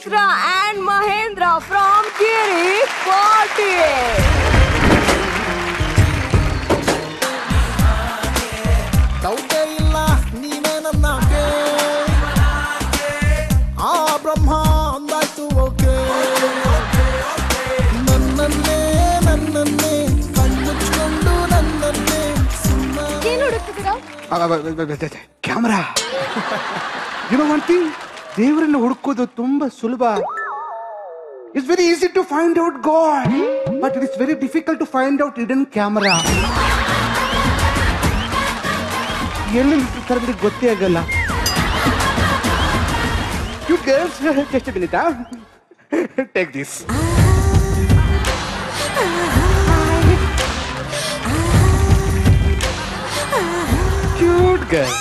Netra and Mahendra from Kiri Party. ಡೌಟೇ ಇಲ್ಲ ನೀನೇ ನನ್ನ ಆಕೆ. ಆ ಬ್ರಹ್ಮ ಅಂದಾಯ್ತು ಓಕೆ ನನ್ನನ್ನೇ ನನ್ನನ್ನೇ ಕಣ್ಣುಚ್ಕೊಂಡು ನನ್ನನ್ನೇ ಸುಮ್ಮನೆ ಏನ್ ಹುಡುಕ್ತಿದ್ದೀರಾ ಕ್ಯಾಮ್ರಾ ಏನೋ ಮಾಡ್ತೀನಿ ದೇವರನ್ನು ಹುಡುಕೋದು ತುಂಬಾ ಸುಲಭ it's very easy to find out God but it is very difficult to find out ಇಡನ್ ಕ್ಯಾಮ್ರಾ ಎಲ್ಲಿ ತರಬೇಕು ಗೊತ್ತೇ ಆಗಲ್ಲ you girls just minute take this cute girl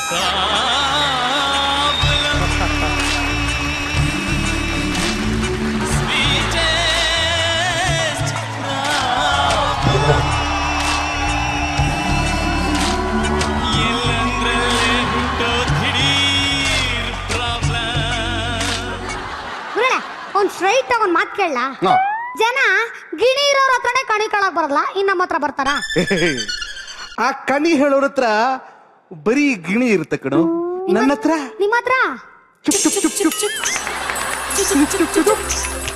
ಗುರುಳೆ ಒಂದ್ ಸ್ಟ್ರೈಟ್ ಆಗಿ ಒಂದ್ ಮಾತ್ ಕೇಳಲ್ಲ ಹಾ. ಜನ ಗಿಣಿ ಇರೋರ್ ಹತ್ರನೇ ಕಣಿ ಕಳಕ್ ಬರಲ್ಲ ಇನ್ ನಮ್ಮ ಹತ್ರ ಬರ್ತಾರ ಆ ಕಣಿ ಹೇಳೋರ ಹತ್ರ ಬರೀ ಗಿಣಿ ಇರುತ್ತೆ ಕಣು ನನ್ನ ಹತ್ರ ನಿಮ್ಮ ಹತ್ರ ಚುಪ್ ಚುಪ್ ಚುಪ್ ಚುಪ್ ಚುಪ್ ಚುಪ್ ಚುಪ್ ಚುಪ್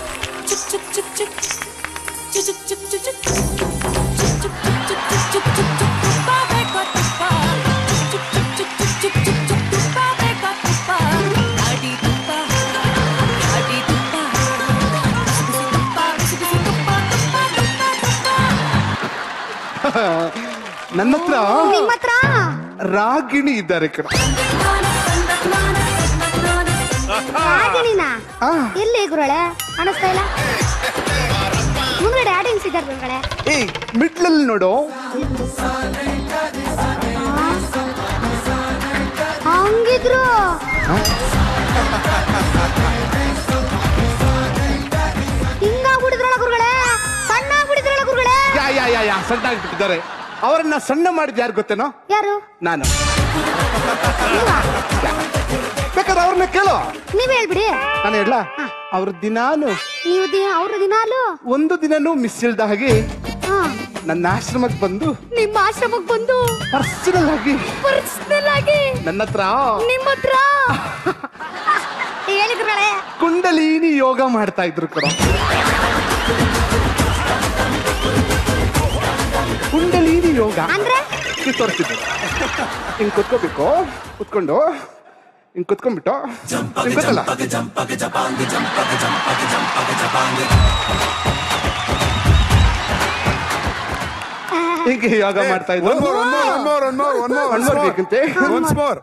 ನನ್ನ ಹತ್ರ ನಿಮ್ಮ ಹತ್ರ ರಾಗಿಣಿ ಇದ್ದಾರೆ ಕಣ ರಾಗಿಣಿನ ಆ. ಎಲ್ಲಿ ಗುರುಳೆ ಕಾಣಿಸ್ತಾ ಇಲ್ಲ ಮುಂದ್ಗಡೆ ಆಡಿಯನ್ಸ್ ಇದ್ದಾರೆ ಗುರುಗಳೇ ಏ ಮಿಡ್ಲಲ್ಲಿ ನೋಡು ಹಂಗಿದ್ರು ಹಿಂಗಾಗ್ಬಿಡಿದ್ರಲ್ಲ ಗುರುಗಳೇ ಸಣ್ಣ ಆಗ್ಬಿಡಿದ್ರಲ್ಲ ಗುರುಗಳೇ ಯಾ ಯಾ ಯಾ ಯಾ ಸಣ್ಣ ಆಗ್ಬಿಟ್ಟಿದ್ದಾರೆ ಅವರನ್ನ ಸಣ್ಣ ಮಾಡಿದ್ ಯಾರು ಗೊತ್ತೇನೋ ಯಾರು ನಾನು ನೀವಾ? ಬೇಕಾದ್ರೆ ಅವ್ರನ್ನ ಕೇಳೋ ನೀವ್ ಹೇಳ್ಬಿಡಿ ನಾನು ಹೇಳ ಅವ್ರ ದಿನಾನು ನೀವು ದಿನ ಅವ್ರ ದಿನಾಲು ಒಂದು ದಿನನೂ ಮಿಸ್ ಇಲ್ದ ಹಾಗೆ ಹಾ ನನ್ನ ಆಶ್ರಮಕ್ಕೆ ಬಂದು ನಿಮ್ಮ ಆಶ್ರಮಕ್ಕೆ ಬಂದು ಪರ್ಸನಲ್ ಆಗಿ ಪರ್ಸನಲ್ ಆಗಿ ನನ್ನ ಹತ್ರ ನಿಮ್ಮ ಹತ್ರ ಹೇಳಿ ಗುರುಗಳೇ ಕುಂಡಲಿನಿ ಯೋಗ ಮಾಡ್ತಾ ಇದ್ರು ಕಣ ಕುಂಡಲಿನಿ ಯೋಗ ಅಂದ್ರೆ ಇದು ತೋರಿಸ್ತಿದ್ದೆ ಹಿಂಗ್ ಕುತ್ಕೋಬೇಕು ಕುತ್ಕೊಂಡು ಹಿಂಗ್ ಕುತ್ಕೊಂಡ್ಬಿಟ್ಟು ಹಿಂಗ್ ಗೊತ್ತಲ್ಲ ಹೀಗೆ ಯೋಗ ಮಾಡ್ತಾ ಇದ್ರು One more, one more, one more, one more, one more, One more ಬೇಕಂತೆ? Once more.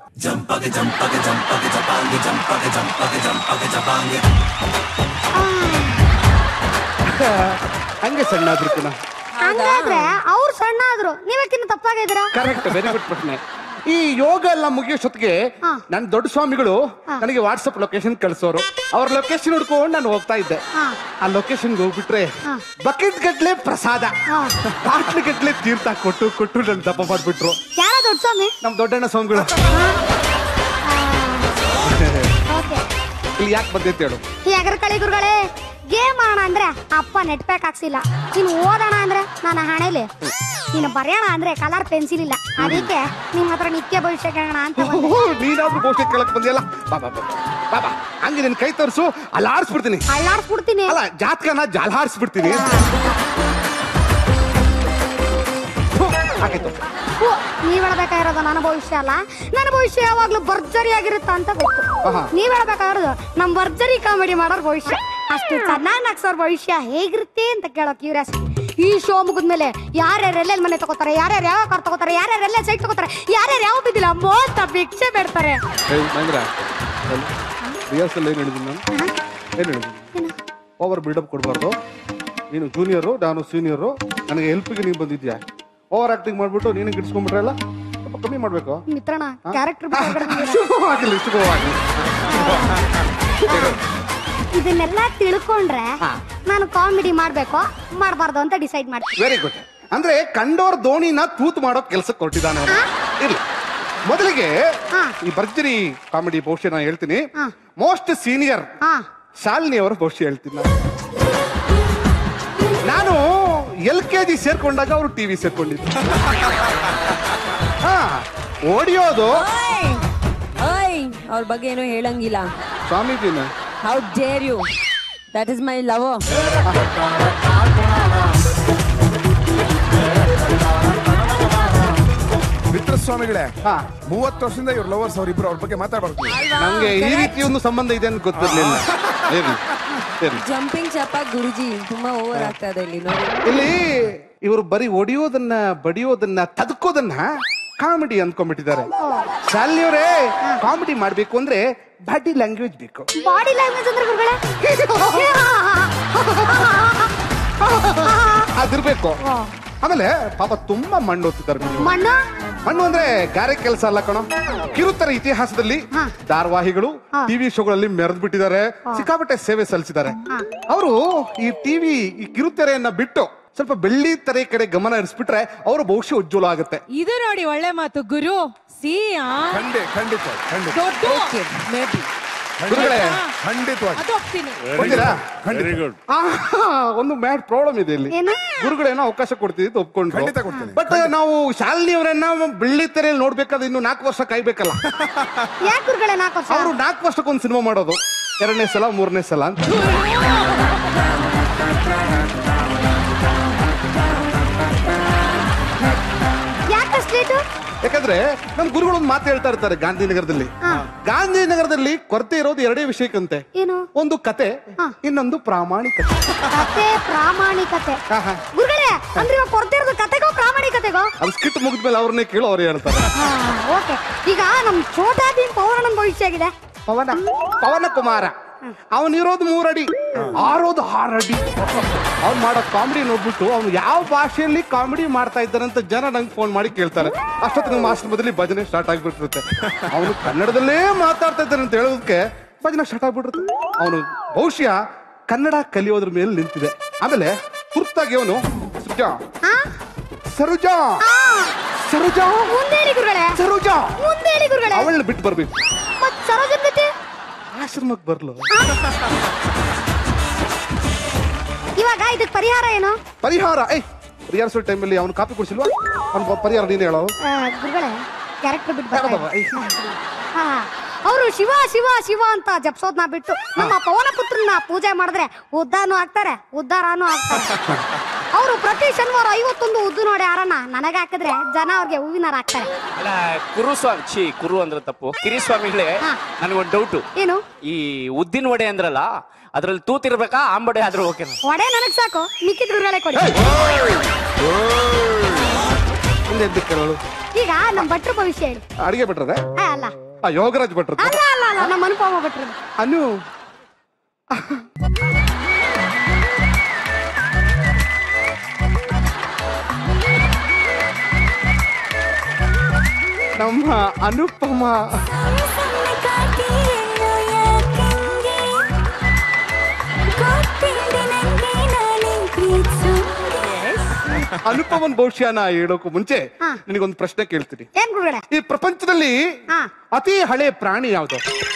ಹಂಗೆ ಸಣ್ಣ ಆದ್ರು ಕಣ ಹಂಗಾದ್ರೆ ಅವ್ರು ಸಣ್ಣ ಆದ್ರು ನೀವಕ್ಕಿನ್ನ ತಪ್ಪಾಗಿದ್ದೀರಾ ಕರೆಕ್ಟ್ ವೆರಿ ಗುಡ್ ಪ್ರಶ್ನೆ ಈ ಯೋಗ ಎಲ್ಲ ಮುಗಿಯೋಷ್ಟೊತ್ತಿಗೆ ಹಾ. ನನ್ನ ದೊಡ್ಡ ಸ್ವಾಮಿಗಳು ನನಗೆ ವಾಟ್ಸಪ್ ಲೊಕೇಶನ್ ಕಳ್ಸೋರು ಅವ್ರ ಲೊಕೇಶನ್ ಹುಡ್ಕೊಂಡು ನಾನು ಹೋಗ್ತಾ ಇದ್ದೆ ಹಾ. ಆ ಲೊಕೇಶನ್ಗೆ ಹೋಗ್ಬಿಟ್ರೆ ಬಕೆಟ್ ಗಟ್ಲೆ ಪ್ರಸಾದ ಹಾ. ಬಾಟ್ಲಿ ಗಟ್ಲೆ ತೀರ್ಥ ಕೊಟ್ಟು ಕೊಟ್ಟು ನನ್ನ ದಪ್ಪ ಮಾಡ್ಬಿಟ್ರು ಯಾರ ದೊಡ್ಡ ಸ್ವಾಮಿ ನಮ್ ದೊಡ್ಡಣ್ಣ ಸ್ವಾಮಿಗಳು ಓಕೆ ಇಲ್ಲಿ ಯಾಕೆ ಬಂದೈತೆ ಹೇಳು ಈ ಅಗರಕಳಿ ಗುರುಗಳೇ ಗೇಮ್ ಆಡೋಣ ಅಂದ್ರೆ ಅಪ್ಪ ನೆಟ್ ಪ್ಯಾಕ್ ಹಾಕ್ಸಿಲ್ಲ ನೀನು ಓದೋಣ ಅಂದ್ರೆ ನನ್ನ ಹಣೆಲಿ ನೀನು ಬರೆಯೋಣ ಅಂದ್ರೆ ಕಲರ್ ಪೆನ್ಸಿಲ್ ಇಲ್ಲ ಅದಕ್ಕೆ ನಿಮ್ಮ ಹತ್ರ ನಿತ್ಯ ಭವಿಷ್ಯ ಕೇಳೋಣ ಅಂತ ಬಂದೆ. ಓಹ್, ನೀನಾದ್ರೂ ಬಹುಶಃ ಕೇಳಕ್ ಬಂದಿಯಲ್ಲ ಬಾ ಬಾ ಬಾ ಬಾ ಬಾ ಹಂಗೆ ನಿನ್ ಕೈ ತೋರಿಸು ಅಲ್ಲಿ ಆರಿಸ್ಬಿಡ್ತೀನಿ ಅಳ್ಳಾಡ್ಸ್ಬಿಡ್ತೀನಿ ಅಲ್ಲ ಜಾತಕನ ಜಾಲ ಹಾರಿಸ್ಬಿಡ್ತೀನಿ ಹಾಗಾಯ್ತು ಹೂ, ನೀವ್ ಹೇಳ್ಬೇಕಾಗಿರೋದು ನನ್ನ ಭವಿಷ್ಯ ಅಲ್ಲ ನನ್ನ ಭವಿಷ್ಯ ಯಾವಾಗ್ಲೂ ಭರ್ಜರಿ ಆಗಿರುತ್ತ ಅಂತ ಗೊತ್ತು ಆಹಾ. ನೀವ್ ಹೇಳ್ಬೇಕಾಗಿರೋದು ನಮ್ ಭರ್ಜರಿ ಕಾಮಿಡಿ ಮಾಡೋರ್ ಭವಿಷ್ಯ ಅಷ್ಟು ಚೆನ್ನಾಗಿ ನಗ್ಸೋರ್ ಭವಿಷ್ಯ ಹೇಗಿರುತ್ತೆ ಅಂತ ಕೇಳೋ ಕ್ಯೂರಿಯಾಸಿಟಿ ಈ ಶೋ ಮುಗಿದ್ಮೇಲೆ ಯಾರ್ಯಾರು ಎಲ್ಲೆಲ್ಲಿ ಮನೆ ತಗೋತಾರೆ ಯಾರ್ಯಾರು ಯಾವ ಕಾರ್ ತಗೋತಾರೆ ಯಾರ್ಯಾರು ಎಲ್ಲ ಸೈಟ್ ತಗೋತಾರೆ ಯಾರ್ಯಾರು ಯಾವ ಬಿದ್ದಿಲ್ಲ ಮೋತ ಭಿಕ್ಷೆ ಬೇಡ್ತಾರೆ ಮಹೇಂದ್ರ ರಿಹರ್ಸಲ್ ಏನು ಹೇಳಿದ್ದೀನಿ ನಾನು ಏನು ಹೇಳಿದ್ದೀನಿ ಓವರ್ ಬಿಲ್ಡಪ್ ಕೊಡಬಾರ್ದು ನೀನು ಜೂನಿಯರು ನಾನು ಸೀನಿಯರು ನನಗೆ ಹೆಲ್ಪಿಗೆ ನೀನು ಬಂದಿದ್ಯಾ ಓವರ್ ಆಕ್ಟಿಂಗ್ ಮಾಡ್ಬಿಟ್ಟು ನೀನು ಗಿಡ್ಸ್ಕೊಂಡ್ಬಿಟ್ರಲ್ಲ ಸ್ವಲ್ಪ ಕಮ್ಮಿ ಮಾಡಬೇಕು ಮಿತ್ರಣ ಕ್ಯಾರೆಕ್ಟರ್ ಶುಭವಾಗಿಲ್ಲ ಶುಭವಾಗಿ ಇದನ್ನೆಲ್ಲ ತಿಳ್ಕೊಂಡ್ರೆ ನಾನು ಕಾಮಿಡಿ ಮಾಡ್ಬೇಕು ಮಾಡಬಾರ್ದು ಅಂತ ಡಿಸೈಡ್ ಮಾಡ್ತೀನಿ ವೆರಿ ಗುಡ್ ಅಂದ್ರೆ ಕಂಡೋರ್ ದೋಣಿನ ತೂತ್ ಮಾಡೋ ಕೆಲಸಕ್ಕೆ ಕೊಟ್ಟಿದ್ದಾನೆ ಅವನು. ಇರ್ಲಿ ಮೊದಲಿಗೆ ಹಾ. ಈ ಭರ್ಜರಿ ಕಾಮಿಡಿ ಬಹುಶಃ ನಾನು ಹೇಳ್ತೀನಿ ಹಾ. ಮೋಸ್ಟ್ ಸೀನಿಯರ್ ಹಾ ಶಾಲಿನಿ ಅವರ ಭವಿಷ್ಯ ಹೇಳ್ತೀನಿ ನಾನು ನಾನು ಎಲ್ ಕೆ ಜಿ ಸೇರ್ಕೊಂಡಾಗ ಅವರು ಟಿವಿ ಸೇರ್ಕೊಂಡಿದ್ರು ಹಾ ಓಡಿಯೋದು ಓಯ್ ಓಯ್ ಅವ್ರ ಬಗ್ಗೆ ಏನೂ ಹೇಳಂಗಿಲ್ಲ ಸ್ವಾಮೀಜಿನ how dare you that is my love ಮಿತ್ರ ಸ್ವಾಮಿಗಳೇ ಹಾ ಮೂವತ್ತು ವರ್ಷದಿಂದ ಇವ್ರ ಲವರ್ಸ್ ಅವ್ರಿಬ್ರು ಅವ್ರ ಬಗ್ಗೆ ಮಾತಾಡ್ಬಾರ್ದು ನಂಗೆ ಈ ರೀತಿ ಒಂದು ಸಂಬಂಧ ಇದೆ ಅಂತ ಗೊತ್ತಿರ್ಲಿಲ್ಲ ಇರ್ಲಿ, ಇರ್ಲಿ. ಜಂಪಿಂಗ್ ಚಪ್ಪ ಗುರುಜಿ ತುಂಬಾ ಓವರ್ ಆಗ್ತಾ ಇದೆ ಇಲ್ಲಿ ನೋಡಿ ಇಲ್ಲಿ ಇವರು ಬರೀ ಒಡಿಯೋದನ್ನ ಬಡಿಯೋದನ್ನ ತದ್ಕೋದನ್ನ ಕಾಮಿಡಿ ಅಂದ್ಕೊಂಡ್ಬಿಟ್ಟಿದ್ದಾರೆ ಶಾಲಿನಿಯವರೇ ಕಾಮಿಡಿ ಮಾಡ್ಬೇಕು ಅಂದ್ರೆ ಬಾಡಿ ಲ್ಯಾಂಗ್ವೇಜ್ ಬೇಕು ಬಾಡಿ ಲ್ಯಾಂಗ್ವೇಜ್ ಅಂದ್ರೆ ಗುರುಗಳೇ ಅದಿರ್ಬೇಕು ಆಮೇಲೆ ಪಾಪ ತುಂಬಾ ಮಣ್ಣು ಓದ್ತಿದ್ದಾರೆ ನೀವು. ಮಣ್ಣು ಮಣ್ಣು ಅಂದ್ರೆ ಗಾರೆ ಕೆಲಸ ಅಲ್ಲ ಕಣೋ ಕಿರುತ್ತರ ಇತಿಹಾಸದಲ್ಲಿ ಹಾ. ಧಾರಾವಾಹಿಗಳು ಹಾ. ಟಿವಿ ಶೋಗಳಲ್ಲಿ ಮೆರೆದು ಬಿಟ್ಟಿದ್ದಾರೆ ಸಿಕ್ಕಾಪಟ್ಟೆ ಸೇವೆ ಸಲ್ಲಿಸಿದ್ದಾರೆ ಅವರು ಈ ಟಿವಿ ಈ ಕಿರುತೆರೆಯನ್ನ ಬಿಟ್ಟು ಸ್ವಲ್ಪ ಬೆಳ್ಳಿ ತೆರೆ ಕಡೆ ಗಮನ ಹರಿಸ್ಬಿಟ್ರೆ ಅವರ ಭವಿಷ್ಯ ಉಜ್ವಲ ಆಗುತ್ತೆ ಇದು ನೋಡಿ ಒಳ್ಳೆ ಮಾತು ಗುರು ಸಿ ಖಂಡಿತ ಖಂಡಿತ ಖಂಡಿತ ದೊಡ್ಡ ಮೇ ಬಿ ಗುರುಗಳೇ ಖಂಡಿತವಾಗಿ ಅದು ಹೋಗ್ತೀನಿ ಬಂದಿರಾ ವೆರಿ ಗುಡ್ ಆ, ಒಂದು ಮ್ಯಾಡ್ ಪ್ರಾಬ್ಲಮ್ ಇದೆ ಇಲ್ಲಿ ಏನು? ಗುರುಗಳೇನೋ ಅವಕಾಶ ಕೊಡ್ತಿದ್ದು ಒಪ್ಕೊಂಡ್ರು ಖಂಡಿತ ಕೊಡ್ತೀನಿ. ಬಟ್ ನಾವು ಶಾಲಿನಿ ಅವರನ್ನ ಬೆಳ್ಳಿ ತೆರೆಯಲ್ಲಿ ನೋಡ್ಬೇಕಾದ್ರೆ ಇನ್ನು ನಾಲ್ಕು ವರ್ಷ ಕಾಯ್ಬೇಕಲ್ಲ ಯಾಕೆ ಗುರುಗಳೇ ನಾಲ್ಕು ವರ್ಷ ಅವರು ನಾಲ್ಕು ವರ್ಷಕ್ಕೊಂದು ಸಿನಿಮಾ ಮಾಡೋದು ಎರಡನೇ ಸಲ ಮೂರನೇ ಸಲ ಅಂತ ಯಾಕೆ ಅಷ್ಟು ಲೇಟು ಯಾಕಂದ್ರೆ ನಮ್ ಗುರುಗಳು ಒಂದು ಮಾತು ಹೇಳ್ತಾ ಇರ್ತಾರೆ ಗಾಂಧಿನಗರದಲ್ಲಿ ಗಾಂಧಿನಗರದಲ್ಲಿ ಕೊರತೆ ಇರೋದು ಎರಡೇ ವಿಷಯಕ್ಕಂತೆ ಏನು ಒಂದು ಕತೆ ಇನ್ನೊಂದು ಪ್ರಾಮಾಣಿಕತೆ ಕತೆ ಪ್ರಾಮಾಣಿಕತೆ ಹಾ, ಹಾ. ಗುರುಗಳೇ ಅಂದ್ರೆ ಇವಾಗ ಕೊಡ್ತಿರೋದು ಕತೆಗೋ ಪ್ರಾಮಾಣಿಕತೆಗೋ ಅದು ಸ್ಕಿಟ್ ಮುಗಿದ್ಮೇಲೆ ಅವ್ರನ್ನೇ ಕೇಳೋ ಅವ್ರು ಹೇಳ್ತಾರೆ ಓಕೆ ಈಗ ನಮ್ ಛೋಟಾ ಭೀಮ್ ಪೌರಾಣನ್ ಭವಿಷ್ಯ ಆಗಿದೆ ಪವನ ಪವನ ಕುಮಾರ ಅವನಿರೋದು ಮೂರಡಿ ಆರೋದು ಆರಡಿ ಅವ್ನು ಮಾಡೋ ಕಾಮಿಡಿ ನೋಡ್ಬಿಟ್ಟು ಅವ್ನು ಯಾವ ಭಾಷೆಯಲ್ಲಿ ಕಾಮಿಡಿ ಮಾಡ್ತಾ ಇದ್ದಾನೆ ಅಂತ ಜನ ನಂಗೆ ಫೋನ್ ಮಾಡಿ ಕೇಳ್ತಾರೆ ಅಷ್ಟೊತ್ತಿಗೆ ನಮ್ಮ ಆಶ್ರಮದಲ್ಲಿ ಭಜನೆ ಸ್ಟಾರ್ಟ್ ಆಗ್ಬಿಟ್ಟಿರುತ್ತೆ ಅವನು ಕನ್ನಡದಲ್ಲೇ ಮಾತಾಡ್ತಾ ಇದ್ದಾನೆ ಅಂತ ಹೇಳೋದಕ್ಕೆ ಭಜನೆ ಸ್ಟಾರ್ಟ್ ಆಗ್ಬಿಟ್ಟಿರುತ್ತೆ ಅವನು ಬಹುಶಃ ಕನ್ನಡ ಕಲಿಯೋದ್ರ ಮೇಲೆ ನಿಂತಿದೆ ಆಮೇಲೆ ತುರ್ತಾಗಿ ಅವನು ಸೃಜಾ ಹಾ ಸರುಜಾ ಸರುಜಾ ಮುಂದೇಳಿ ಗುರುಗಳೇ ಸರುಜಾ ಮುಂದೇಳಿ ಗುರುಗಳೇ ಅವಳನ್ನ ಬಿಟ್ಟು ಬರ್ಬೇಕು ಮತ್ ಸರೋಜನ್ ಜೊತೆ ಆಶ್ರಮಕ್ಕೆ ಬರ್ಲು ಇವಾಗ ಇದಕ್ ಪರಿಹಾರ ಏನು ಪರಿಹಾರ ಏಯ್ ರಿಹರ್ಸಲ್ ಟೈಮಲ್ಲಿ ಅವನು ಕಾಪಿ ಕೊಡ್ಸಿಲ್ವಾ ಅವ್ನ ಪರಿಹಾರ ನೀನು ಹೇಳೋ ಆ, ಗುರುಗಳೇ ಕ್ಯಾರೆಕ್ಟರ್ ಬಿಟ್ಟು ಯಾಕಪ್ಪ? ಏಯ್. ಅವರು ಶಿವ ಶಿವ ಶಿವ ಅಂತ ಜಪ್ಸೋದ್ನ ಬಿಟ್ಟು ನಮ್ಮ ಪವನ ಪುತ್ರನ ಪೂಜೆ ಮಾಡಿದ್ರೆ ಉದ್ದಾನು ಆಗ್ತಾರೆ ಉದ್ಧಾರನೂ ಆಗ್ತಾರೆ ಅವರು ಪ್ರತಿ ಶನಿವಾರ ಐವತ್ತೊಂದು ಉದ್ದು ನೋಡಿ ಯಾರನ್ನ ನನಗೆ ಹಾಕಿದ್ರೆ ಜನ ಅವ್ರಿಗೆ ಹೂವಿನಾರ ಹಾಕ್ತಾರೆ ಅಲ್ಲ ಕುರು ಸ್ವಾಮಿ ಛೀ ಕುರು ಅಂದ್ರೆ ತಪ್ಪು ಕಿರಿಸ್ವಾಮಿಗಳೇ ಹಾ. ನನಗೊಂದು ಡೌಟು ಏನು ಈ ಉದ್ದಿನ ವಡೆ ಅಂದ್ರಲ್ಲ ಅದ್ರಲ್ಲಿ ತೂತಿರ್ಬೇಕಾ ಆಂಬಡೆ ಆದ್ರೂ ಓಕೆನಾ ಒಡೆ ನನಗ್ ಸಾಕು ಮಿಕ್ಕಿದ ಗುರುಗಳೇ ಕೊಡಿ ಮುಂದೆ ಎದ್ದು ಕೇಳೋಳು ಈಗ ನಮ್ ಭಟ್ರ ಭವಿಷ್ಯ ಹೇಳಿ ಅಡಿಗೆ ಬಿಟ್ರೆ ಆ, ಅಲ್ಲ ಆ ಯೋಗರಾಜ್ ಭಟ್ರ ಅಲ್ಲ ಅಲ್ಲ ಅಲ್ಲ ನಮ್ಮ ಅನುಪಮ ಭಟ್ರು ಅನು ನಮ್ಮ ಅನುಪಮ ಅನುಪಮನ್ ಭವಿಷ್ಯನ ಹೇಳೋಕು ಮುಂಚೆ ಹಾ. ನಿನಗೊಂದು ಪ್ರಶ್ನೆ ಕೇಳ್ತೀನಿ ಏನ್ ಗುರುಗಳೇ ಈ ಪ್ರಪಂಚದಲ್ಲಿ ಹಾ. ಅತಿ ಹಳೆ ಪ್ರಾಣಿ ಯಾವುದು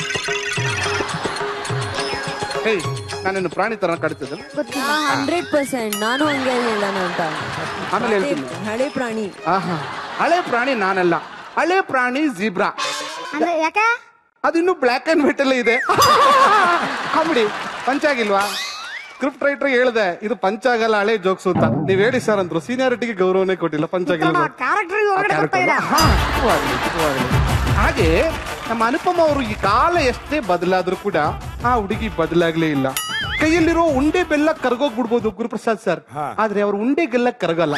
ಹೇಯ್ ನಾನೇನು ಪ್ರಾಣಿ ತರ ಕಾಡ್ತಿದ್ದೆ ಗೊತ್ತಿಲ್ಲ ಹಂಡ್ರೆಡ್ ಪರ್ಸೆಂಟ್ ನಾನು ಹಂಗೆ ಹೇಳೋಣ ಅಂತ ಆಮೇಲೆ ಹೇಳ್ತೀನಿ ಹಳೆ ಪ್ರಾಣಿ ಆಹಾ ಹಳೆ ಪ್ರಾಣಿ ನಾನಲ್ಲ ಹಳೆ ಪ್ರಾಣಿ ಜೀಬ್ರಾ ಅಂದ್ರೆ ಯಾಕೆ ಅದಿನ್ನು ಬ್ಲ್ಯಾಕ್ ಅಂಡ್ ವೈಟ್ ಅಲ್ಲೇ ಇದೆ ಕಾಮಿಡಿ ಪಂಚಾಗಿಲ್ವಾ ಸ್ಕ್ರಿಪ್ಟ್ ರೈಟರ್ ಹೇಳ್ದೆ ಇದು ಪಂಚಾಗಲ್ಲ ಹಳೆ ಜೋಕ್ಸು ಅಂತ ನೀವ್ ಹೇಳಿ ಸರ್ ಅಂದ್ರು ಸೀನಿಯಾರಿಟಿಗೆ ಗೌರವನೇ ಕೊಟ್ಟಿಲ್ಲ ಪಂಚಾಗಿಲ್ಲ ಕ್ಯಾರೆಕ್ಟರ್ ಹೊರಗಡೆ ಬರ್ತಾ ಇದೆ ಹಾ, ಸುಖವಾಗ್ಲಿ, ಸುಖವಾಗ್ಲಿ. ಹಾಗೆ ನಮ್ಮ ಅನುಪಮ ಅವರು ಈ ಕಾಲ ಎಷ್ಟೇ ಬದಲಾದ್ರೂ ಕೂಡ ಆ ಹುಡುಗಿ ಬದಲಾಗ್ಲೇ ಇಲ್ಲ ಕೈಯಲ್ಲಿರೋ ಉಂಡೆ ಬೆಲ್ಲ ಕರ್ಗೋಗ್ಬಿಡ್ಬೋದು ಗುರುಪ್ರಸಾದ್ ಸರ್ ಆದ್ರೆ ಅವ್ರ ಉಂಡೆ ಬೆಲ್ಲ ಕರಗಲ್ಲ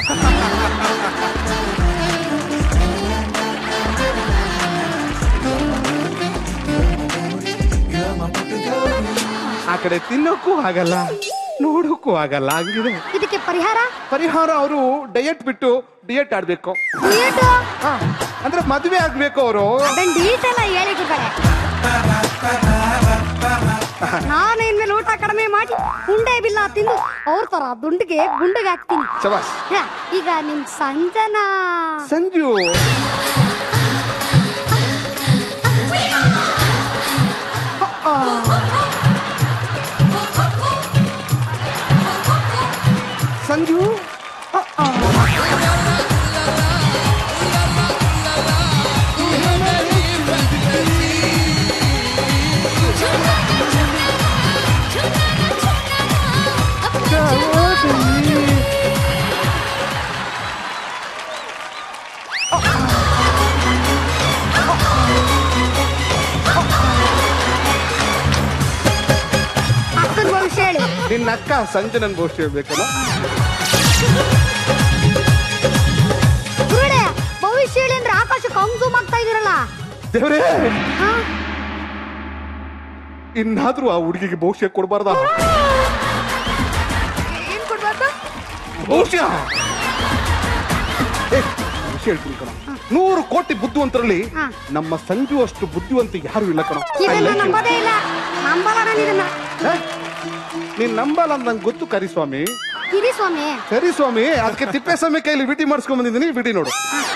ಆ ಕಡೆ ತಿನ್ನೋಕ್ಕೂ ಆಗಲ್ಲ ನೋಡೋಕ್ಕೂ ಆಗಲ್ಲ ಹಂಗಿದೆ ಇದಕ್ಕೆ ಪರಿಹಾರ ಪರಿಹಾರ ಅವರು ಡಯಟ್ ಬಿಟ್ಟು ಡಿಯಟ್ ಆಡ್ಬೇಕು ಡೀಟ್ ಹಾ, ಅಂದ್ರೆ ಮದ್ವೆ ಆಗ್ಬೇಕು ಅವರು ಅದನ್ನ ಡೀಟ್ ಎಲ್ಲ ಹೇಳಿ ಗುರುಗಳೇ ನಾನು ಇನ್ಮೇಲೆ ಊಟ ಕಡಿಮೆ ಮಾಡಿ ಉಂಡೆ ಬಿಲ್ಲ ತಿಂದು ಅವ್ರ ತರ ದುಂಡಿಗೆ ಗುಂಡಿಗೆ ಹಾಕ್ತೀನಿ ಶಬಾಸ್ ಹಾ, ಈಗ ನಿಮ್ ಸಂಜನಾ ಸಂಜು ನಿನ್ನ ಅಕ್ಕ ಸಂಜೆ ನನ್ ಭವಿಷ್ಯ ಹೇಳ್ಬೇಕಲ್ಲ ಗುರುಡೆ ಭವಿಷ್ಯ ಹೇಳಿ ಅಂದ್ರೆ ಆಕಾಶಕ್ಕೆ ಹಂಗ್ zoom ಆಗ್ತಾ ಇದೀರಲ್ಲ ದೇವ್ರೇ ಹಾ? ಇನ್ನಾದ್ರೂ ಆ ಹುಡುಗಿಗೆ ಭವಿಷ್ಯ ಕೊಡಬಾರ್ದ ಏನ್ ಕೊಡ್ಬಾರ್ದು ಭವಿಷ್ಯ ಏ, ವಿಷಯ ಹೇಳ್ತೀನಿ ಕಣ ನೂರು ಕೋಟಿ ಬುದ್ಧಿವಂತರಲ್ಲಿ ಹಾ. ನಮ್ಮ ಸಂಜು ಅಷ್ಟು ಬುದ್ಧಿವಂತ ಯಾರು ಇಲ್ಲ ಕಣ I ಇದನ್ನ like you. ನಂಬೋದೇ ಇಲ್ಲ ನಂಬಲ್ಲ ನಾನು ಇದನ್ನ ಏ, ನೀನ್ ನಂಬಲ್ಲ ಅಂತ ನಂಗೆ ಗೊತ್ತು ಕರಿಸ್ವಾಮಿ ಇರಿ ಸ್ವಾಮಿ ಸರಿ ಸ್ವಾಮಿ ಅದಕ್ಕೆ ತಿಪ್ಪೇಸ್ವಾಮಿ ಕೈಲಿ ವಿಟಿ ಮಾಡಿಸ್ಕೊಂಡ್ ಬಂದಿದ್ದೀನಿ ವಿಟಿ ನೋಡು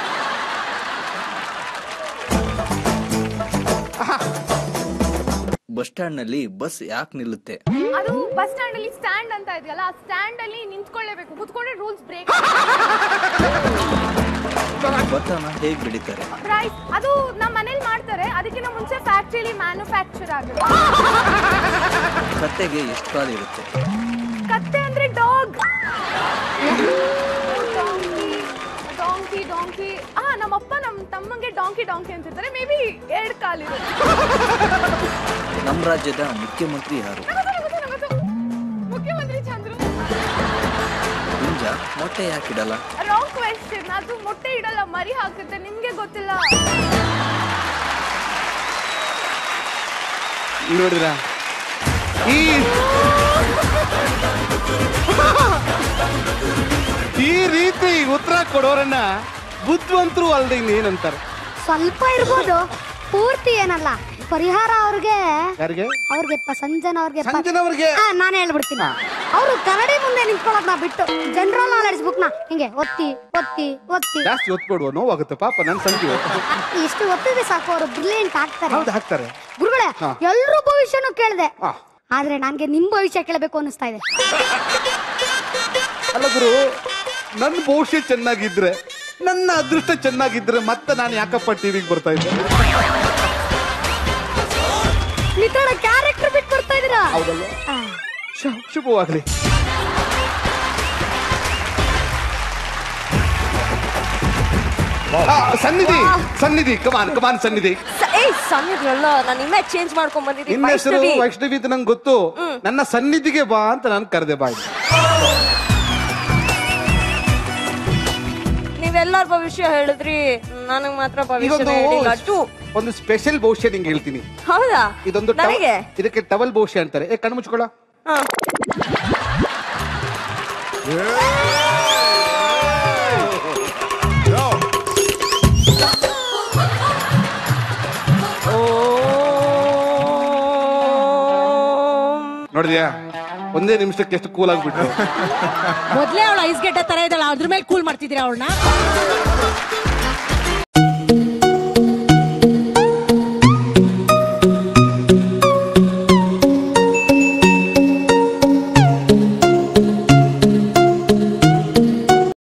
ಬಸ್ ಸ್ಟ್ಯಾಂಡ್ ನಲ್ಲಿ ಬಸ್ ಯಾಕೆ ನಿಲ್ಲುತ್ತೆ ಅದು ಬಸ್ ಸ್ಟ್ಯಾಂಡ್ ಅಲ್ಲಿ ಸ್ಟ್ಯಾಂಡ್ ಅಂತ ಇದೆಯಲ್ಲ ಆ ಸ್ಟ್ಯಾಂಡ್ ಅಲ್ಲಿ ನಿಂತ್ಕೊಳ್ಳೇಬೇಕು ಕುತ್ಕೊಂಡ್ರೆ ರೂಲ್ಸ್ ಬ್ರೇಕ್ ಭತ್ತನ ಹೇಗ್ ಬೆಳಿತಾರೆ ರೈಸ್ ಅದು ನಮ್ಮ ಮನೇಲಿ ಮಾಡ್ತಾರೆ ಅದಕ್ಕಿಂತ ಮುಂಚೆ ಫ್ಯಾಕ್ಟ್ರಿಲಿ ಮ್ಯಾನುಫ್ಯಾಕ್ಚರ್ ಆಗುತ್ತೆ ಕತ್ತೆಗೆ ಎಷ್ಟು ಕಾಲು ಇರುತ್ತೆ ಕತ್ತೆ ಅಂದ್ರೆ ಡಾಗ್ ಡಾಂಕಿ ಡಾಂಕಿ ಆ ನಮ್ಮಪ್ಪ ನಮ್ಮ ತಮ್ಮಂಗೆ ಡಾಂಕಿ ಡಾಂಕಿ ಅಂತಿರ್ತಾರೆ ಮೇ ಬಿ ಎರಡು ಕಾಲಿರುತ್ತೆ ನಮ್ಮ ರಾಜ್ಯದ ಮುಖ್ಯಮಂತ್ರಿ ಯಾರು ಮುಖ್ಯಮಂತ್ರಿ ಚಂದ್ರು ಹುಂಜ ಮೊಟ್ಟೆ ಯಾಕಿಡಲ್ಲ ರಾಂಗ್ ಕ್ವೆಶ್ಚನ್ ಅದು ಮೊಟ್ಟೆ ಇಡಲ್ಲ ಮರಿ ಹಾಕುತ್ತೆ ನಿಮ್ಗೆ ಗೊತ್ತಿಲ್ಲ ನೋಡಿದ್ರ ಈ ಈ ರೀತಿ ಉತ್ತರ ಕೊಡೋರನ್ನ ಬುದ್ಧಿವಂತರು ಅಲ್ದೆ ಇನ್ನೇನಂತಾರೆ ಸ್ವಲ್ಪ ಇರ್ಬೋದು ಪೂರ್ತಿ ಏನಲ್ಲ ಪರಿಹಾರ ಅವ್ರಿಗೆ ಯಾರಿಗೆ ಅವ್ರಿಗೆ ಪ- ಸಂಜನ ಅವ್ರಿಗೆ ಪ- ಸಂಜನವ್ರಿಗೆ ಆ, ನಾನು ಹೇಳ್ಬಿಡ್ತೀನಿ ಅವರು ಕರಡಿ ಮುಂದೆ ನಿಂತ್ಕೊಳ್ಳೋದ್ನ ಬಿಟ್ಟು ಜನರಲ್ ನಾಲೆಡ್ಜ್ ಬುಕ್ ನ ಹಿಂಗೆ ಒತ್ತಿ ಒತ್ತಿ ಒತ್ತಿ ಜಾಸ್ತಿ ಒತ್ಕೊಡುವ ನೋವಾಗುತ್ತೆ ಪಾಪ ನನ್ ಸಂಜೆ ಇಷ್ಟು ಒತ್ತಿದ್ರೆ ಸಾಕು ಅವರು ಬ್ರಿಲಿಯಂಟ್ ಆಗ್ತಾರೆ ಹೌದು ಹಾಕ್ತಾರೆ ಗುರುಗಳೇ ಹಾ. ಎಲ್ರೂ ಭವಿಷ್ಯನೂ ಕೇಳಿದೆ ಹಾ. ಆದ್ರೆ ನನ್ಗೆ ನಿಮ್ ಭವಿಷ್ಯ ಕೇಳಬೇಕು ಅನಿಸ್ತಾ ಇದೆ ಅಲ್ಲ ಗುರು ನನ್ನ ಭವಿಷ್ಯ ಚೆನ್ನಾಗಿದ್ರೆ ನನ್ನ ಅದೃಷ್ಟ ಚೆನ್ನಾಗಿದ್ರೆ ಮತ್ತೆ ನಾನು ಯಾಕಪ್ಪ ಟಿವಿಗೆ ಬರ್ತಾ ಇದ್ದೆ ನಿತೋಡ ಕ್ಯಾರೆಕ್ಟರ್ ಬಿಟ್ಟು ಬರ್ತಾ ಇದೀರಾ ಹೌದಲ್ಲ ಆ, ಶು- ಶುಭವಾಗ್ಲಿ ಆ, ಸನ್ನಿಧಿ ಸನ್ನಿಧಿ ಕಮಾನ್ ಕಮಾನ್ ಸನ್ನಿಧಿ ಏಯ್ ಸಣ್ಣಿದ್ರಲ್ಲ ನಾನು ಇಮೇಜ್ ಚೇಂಜ್ ಮಾಡ್ಕೊಂಡ್ ಬಂದಿದ್ದೀನಿ ನಿನ್ನ ಹೆಸರು ವೈಷ್ಣವಿ ಅಂತ ನಂಗೆ ಗೊತ್ತು ನನ್ನ ಸನ್ನಿಧಿಗೆ ಬಾ ಅಂತ ನಾನು ಕರೆದೆ ಬಾ ಇಲ್ಲಿ. ನೀವೆಲ್ಲರ ಭವಿಷ್ಯ ಹೇಳಿದ್ರಿ ನನಗ್ ಮಾತ್ರ ಭವಿಷ್ಯ ಈಗೊಂದು ಹೇಳಿಲ್ಲ ಟು ಒಂದು ಸ್ಪೆಷಲ್ ಭವಿಷ್ಯ ನಿಂಗೆ ಹೇಳ್ತೀನಿ ಹೌದಾ ಇದೊಂದು ಟವ- ನನಗೆ ಇದಕ್ಕೆ ಟವಲ್ ಭವಿಷ್ಯ ಅಂತಾರೆ ಏ ಕಣ್ಣು ಮುಚ್ಕೊಳ್ಳ ಹಾ. ನೋಡಿದ್ಯಾ ಒಂದೇ ನಿಮಿಷಕ್ಕೆ ಎಷ್ಟು ಕೂಲ್ ಆಗ್ಬಿಟ್ರು ಮೊದ್ಲೇ ಅವಳು ಐಸ್ ಗೆಡ್ಡೆ ತರ ಇದ್ದಾಳ ಅದ್ರ ಮೇಲೆ ಕೂಲ್ ಮಾಡ್ತಿದ್ದೀರಾ ಅವಳನ್ನ